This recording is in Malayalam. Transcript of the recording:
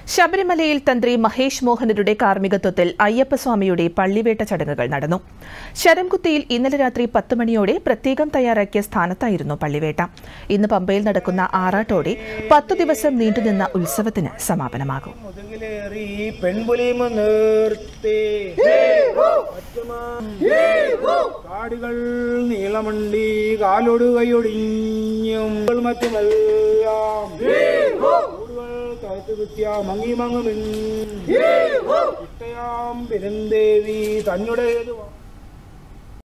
ശബരിമലയിൽ തന്ത്രി മഹേഷ് മോഹനരുടെ കാർമ്മികത്വത്തിൽ അയ്യപ്പസ്വാമിയുടെ പള്ളിവേട്ട ചടങ്ങുകൾ നടന്നു ശരംകുത്തിയിൽ ഇന്നലെ രാത്രി പത്ത് മണിയോടെ പ്രത്യേകം തയ്യാറാക്കിയ സ്ഥാനത്തായിരുന്നു പള്ളിവേട്ട ഇന്ന് പമ്പയിൽ നടക്കുന്ന ആറാട്ടോടെ പത്തു ദിവസം നീണ്ടുനിന്ന ഉത്സവത്തിന് സമാപനമാകും മുതുകിലേറി പെൺപുലിമ നിർത്തി കാടുകൾ നീളമണ്ടി കാലൊടുകയൊടിഞ്ഞും മറ്റുമെല്ലാം കൂടുകൾ തകർത്ത് കുത്തിയ മങ്ങി മങ്ങുമിൻ ഇട്ടയാം പെരുന്തേവി തന്നുടേതുവാ